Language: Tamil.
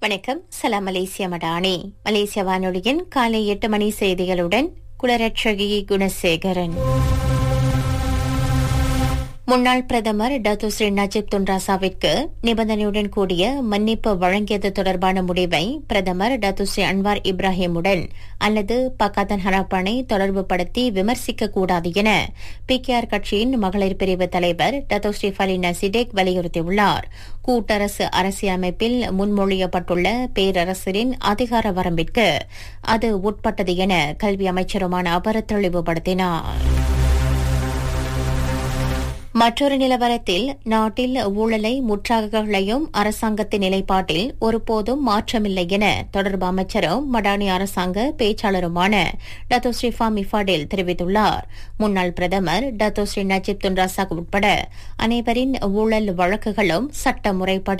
வணக்கம் சலாம் மலேசிய மடானி மலேசிய வானொலியின் காலை எட்டு மணி செய்திகளுடன் குலரட்சகி குணசேகரன் முன்னாள் பிரதமர் டத்து ஸ்ரீ நஜீப் துன்ராசாவிற்கு நிபந்தனையுடன் கூடிய மன்னிப்பு வழங்கியது தொடர்பான முடிவை பிரதமர் டத்து ஸ்ரீ அன்வார் இப்ராஹிமுடன் அல்லது பக்காத்தன் ஹராப்பானை தொடர்பு படுத்தி விமர்சிக்க கூடாது என பிகேஆர் கட்சியின் மகளிர் பிரிவு தலைவர் டத்து ஸ்ரீ ஃபலினா சிடேக் வலியுறுத்தியுள்ளார் கூட்டரசு அரசியலமைப்பில் முன்மொழியப்பட்டுள்ள பேரரசரின் அதிகார வரம்பிற்கு அது உட்பட்டது என கல்வி அமைச்சருமான அவர் தெளிவுபடுத்தினார் மற்றொரு நிலவரத்தில் நாட்டில் ஊழலை முற்றாகளையும் அரசாங்கத்தின் நிலைப்பாட்டில் ஒருபோதும் மாற்றமில்லை என தொடர்பு அமைச்சரும் மடானி அரசாங்க பேச்சாளருமான டத்தோ ஸ்ரீஃபா மிஃபாடேல் தெரிவித்துள்ளார் முன்னாள் பிரதமர் டத்தோ ஸ்ரீ நஜீப் துன்ராசாக் உட்பட அனைவரின் ஊழல் வழக்குகளும் சட்ட முறைப்படி